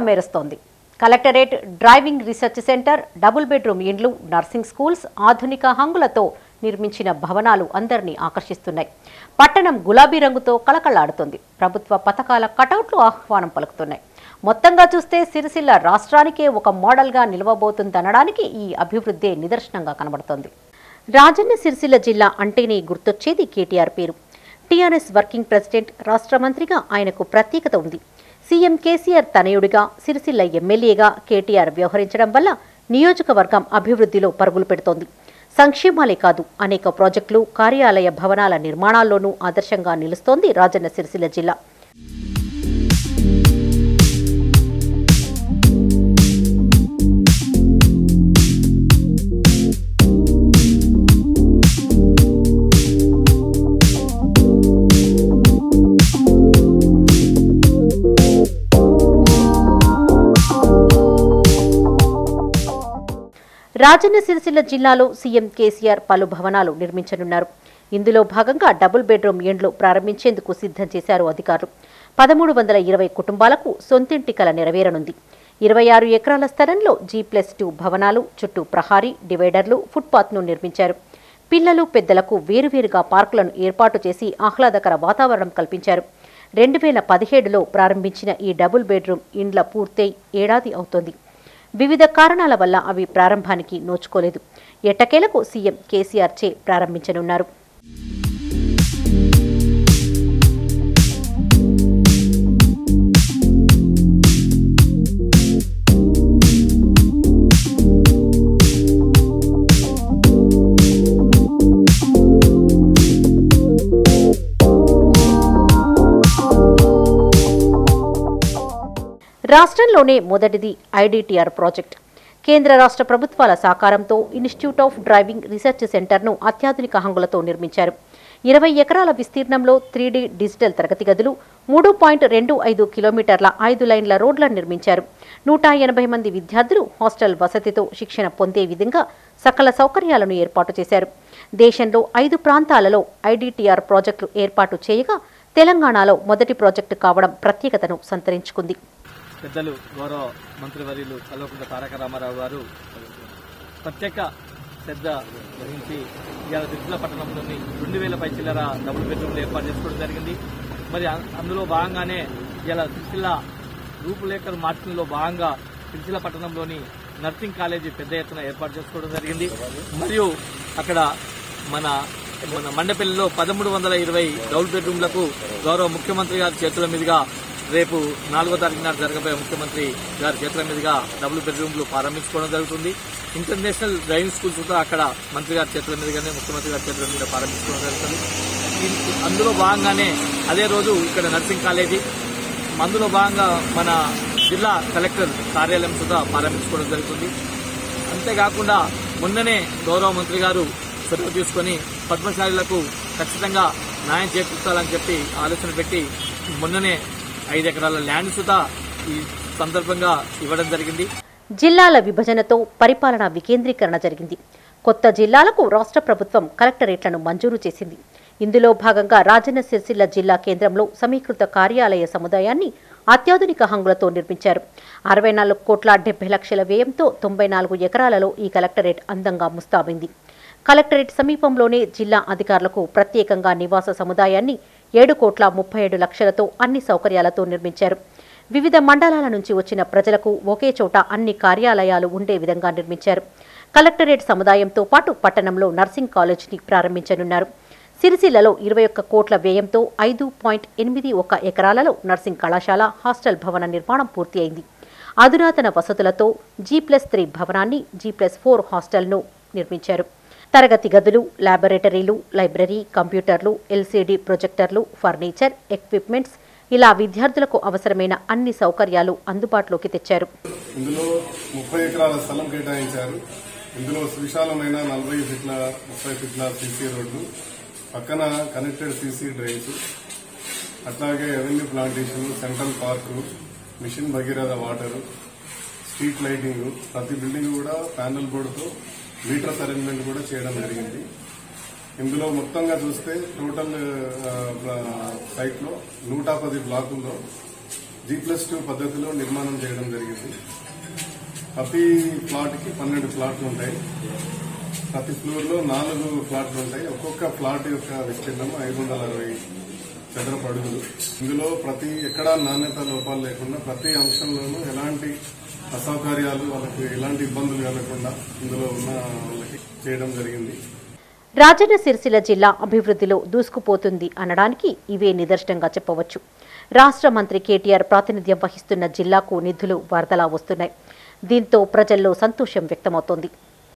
మేరుస్తోంది collectorate driving research centre double bedroom ఇండ్లు nursing schools ఆధునిక హంగులతో నిర్మించిన భవనాలు అందరినీ ఆకర్షిస్తున్నాయి పట్టణం గులాబీ రంగుతో కళకళలాడుతుంది ప్రభుత్వ పథకాల కటౌట్లు ఆహ్వానం పలుకుతున్నాయి మొత్తంగా చూస్తే సిరిసిల్ల రాష్ట్రానికే ఒక మోడల్గా నిలవబోతుందనడానికి ఈ అభివృద్ధే నిదర్శనంగా కనబడుతోంది రాజన్న సిరిసిల్ల జిల్లా అంటేనే గుర్తొచ్చేది కేటీఆర్ పేరు టీఆర్ఎస్ వర్కింగ్ ప్రెసిడెంట్ రాష్ట్ర మంత్రిగా ఆయనకు ప్రత్యేకత ఉంది సీఎం కేసీఆర్ తనయుడిగా సిరిసిల్ల ఎమ్మెల్యేగా కేటీఆర్ వ్యవహరించడం వల్ల నియోజకవర్గం అభివృద్ధిలో పరుగులు పెడుతోంది సంక్షేమాలే కాదు అనేక ప్రాజెక్టులు కార్యాలయ భవనాల నిర్మాణాల్లోనూ ఆదర్శంగా నిలుస్తోంది రాజన్న సిరిసిల్ల జిల్లా రాజన్న సిరిసిల్ల జిల్లాలో సీఎం కేసీఆర్ పలు భవనాలు నిర్మించనున్నారు ఇందులో భాగంగా డబుల్ బెడ్రూమ్ ఇండ్లు ప్రారంభించేందుకు సిద్ధం చేశారు అధికారులు పదమూడు వందల ఇరవై కుటుంబాలకు సొంతింటి కల నెరవేరనుంది ఇరవై ఆరు ఎకరాల స్థలంలో జీ ప్లస్ టూ భవనాలు చుట్టూ ప్రహారీ డివైడర్లు ఫుట్పాత్ను నిర్మించారు పిల్లలు పెద్దలకు వేరువేరుగా పార్కులను ఏర్పాటు చేసి ఆహ్లాదకర వాతావరణం కల్పించారు రెండు వేల పదిహేడులో ప్రారంభించిన ఈ డబుల్ బెడ్రూమ్ ఇండ్ల పూర్తయి ఏడాది అవుతోంది వివిధ కారణాల వల్ల అవి ప్రారంభానికి నోచుకోలేదు ఎట్టకేలకు సీఎం కేసీఆర్ చే ప్రారంభించనున్నారు రాష్ట్రంలోనే మొదటిది ఐడిటిఆర్ ప్రాజెక్ట్ కేంద్ర రాష్ట్ర ప్రభుత్వాల సహకారంతో ఇన్స్టిట్యూట్ ఆఫ్ డ్రైవింగ్ రీసెర్చ్ సెంటర్ను అత్యాధునిక హంగులతో నిర్మించారు ఇరవై ఎకరాల విస్తీర్ణంలో త్రీడీ డిజిటల్ తరగతి గదులు మూడు పాయింట్ రెండు ఐదు కిలోమీటర్ల ఐదు లైన్ల రోడ్లను నిర్మించారు నూట ఎనభై మంది విద్యార్థులు హాస్టల్ వసతితో శిక్షణ పొందే విధంగా సకల సౌకర్యాలను ఏర్పాటు చేశారు దేశంలో ఐదు ప్రాంతాలలో ఐడిటిఆర్ ప్రాజెక్టులు ఏర్పాటు చేయగా తెలంగాణలో మొదటి ప్రాజెక్టు కావడం ప్రత్యేకతను సంతరించుకుంది పెద్దలు గౌరవ మంత్రివర్యులు కల్వకుంట్ల తారక రామారావు గారు ప్రత్యేక శ్రద్ధ వహించి ఇవాళ తిరుమల పట్టణంలోని రెండు వేల పై చిల్లర డబుల్ బెడ్రూమ్లు ఏర్పాటు చేసుకోవడం జరిగింది మరి అ- అందులో భాగంగానే ఇలా సిరిసిల్ల రూపురేఖలు మార్చడంలో భాగంగా సిరిసిల్ల పట్టణంలోని నర్సింగ్ కాలేజీ పెద్ద ఎత్తున ఏర్పాటు చేసుకోవడం జరిగింది మరియు అక్కడ మన మన మండపల్లిలో పదమూడు వందల ఇరవై డబుల్ బెడ్రూమ్లకు గౌరవ ముఖ్యమంత్రి గారి చేతుల మీదుగా రేపు నాలుగో తారీఖు నాడు జరగబోయే ముఖ్యమంత్రి గారి చేతుల మీదుగా డబుల్ బెడ్రూమ్లు ప్రారంభించుకోవడం జరుగుతుంది ఇంటర్నేషనల్ డ్రైవింగ్ స్కూల్స్ కూడా అక్కడ మంత్రి గారి చేతుల మీదుగానే ముఖ్యమంత్రి గారి చేతుల మీద ప్రారంభించుకోవడం జరుగుతుంది ఇన్- అందులో భాగంగానే అదే రోజు ఇక్కడ నర్సింగ్ కాలేజీ అందులో భాగంగా మన జిల్లా కలెక్టర్ కార్యాలయం కూడా ప్రారంభించుకోవడం జరుగుతుంది అంతేకాకుండా మొన్ననే గౌరవ మంత్రి గారు చొరవ తీసుకొని పద్మశాలులకు ఖచ్చితంగా న్యాయం చేకూర్చాలని చెప్పి ఆలోచన పెట్టి మొన్ననే ఐదు ఎకరాల ల్యాండ్ సుతా ఈ సందర్భంగా ఇవ్వడం జరిగింది జిల్లాల విభజనతో పరిపాలన వికేంద్రీకరణ జరిగింది కొత్త జిల్లాలకు రాష్ట్ర ప్రభుత్వం కలెక్టరేట్లను మంజూరు చేసింది ఇందులో భాగంగా రాజన్న సిరిసిల్ల జిల్లా కేంద్రంలో సమీకృత కార్యాలయ సముదాయాన్ని అత్యాధునిక హంగులతో నిర్మించారు అరవై నాలుగు కోట్ల డెబ్బై లక్షల వ్యయంతో తొంభై నాలుగు ఎకరాలలో ఈ కలెక్టరేట్ అందంగా ముస్తాబైంది కలెక్టరేట్ సమీపంలోనే జిల్లా అధికారులకు ప్రత్యేకంగా నివాస సముదాయాన్ని ఏడు కోట్ల ముప్పై ఏడు లక్షలతో అన్ని సౌకర్యాలతో నిర్మించారు వివిధ మండలాల నుంచి వచ్చిన ప్రజలకు ఒకే చోట అన్ని కార్యాలయాలు ఉండే విధంగా నిర్మించారు కలెక్టరేట్ సముదాయంతో పాటు పట్టణంలో నర్సింగ్ కాలేజీని ప్రారంభించనున్నారు సిరిసిల్లలో ఇరవై ఒక్క కోట్ల వ్యయంతో ఐదు పాయింట్ ఎనిమిది ఒక్క ఎకరాలలో నర్సింగ్ కళాశాల హాస్టల్ భవన నిర్మాణం పూర్తి అయింది అధునాతన వసతులతో జీ ప్లస్ త్రీ భవనాన్ని జీ ప్లస్ ఫోర్ హాస్టల్ను నిర్మించారు తరగతి గదులు ల్యాబొరేటరీలు లైబ్రరీ కంప్యూటర్లు ఎల్సీడీ ప్రొజెక్టర్లు ఫర్నిచర్ ఎక్విప్మెంట్స్ ఇలా విద్యార్థులకు అవసరమైన అన్ని సౌకర్యాలు అందుబాటులోకి తెచ్చారు ఇందులో ముప్పై ఎకరాల స్థలం కేటాయించారు ఇందులో సువిశాలమైన నలభై ఫీట్ల ముప్పై ఫీట్ల సీసీ రోడ్లు పక్కన కనెక్టెడ్ సీసీ డ్రైన్స్ అట్లాగే revenue plantation central park mission Bhagiratha water street lighting ప్రతి బిల్డింగ్ కూడా ప్యానల్ బోర్డుతో మీటర్స్ అరేంజ్మెంట్ కూడా చేయడం జరిగింది ఇందులో మొత్తంగా చూస్తే టోటల్ సైట్ లో నూట పది బ్లాకుల్లో జీ ప్లస్ టూ పద్ధతిలో నిర్మాణం చేయడం జరిగింది ప్రతి ప్లాట్కి పన్నెండు ప్లాట్లు ఉంటాయి ప్రతి ఫ్లోర్ లో నాలుగు ప్లాట్లు ఉంటాయి ఒక్కొక్క ప్లాట్ యొక్క విస్తీర్ణం ఐదు వందల అరవై చదరపు అడుగులు ఇందులో ప్రతి ఎక్కడా నాణ్యత లోపాలు లేకుండా ప్రతి అంశంలోనూ ఎలాంటి అసౌకర్యాలు వాళ్ళకి ఎలాంటి ఇబ్బందులు కలగకుండా ఇందులో ఉన్న వాళ్ళకి చేయడం జరిగింది రాజన్న సిరిసిల్ల జిల్లా అభివృద్ధిలో దూసుకుపోతుంది అనడానికి ఇవే నిదర్శనంగా చెప్పవచ్చు రాష్ట్ర మంత్రి కేటీఆర్ ప్రాతినిధ్యం వహిస్తున్న జిల్లాకు నిధులు వరదలా వస్తున్నాయి దీంతో ప్రజల్లో సంతోషం వ్యక్తమవుతోంది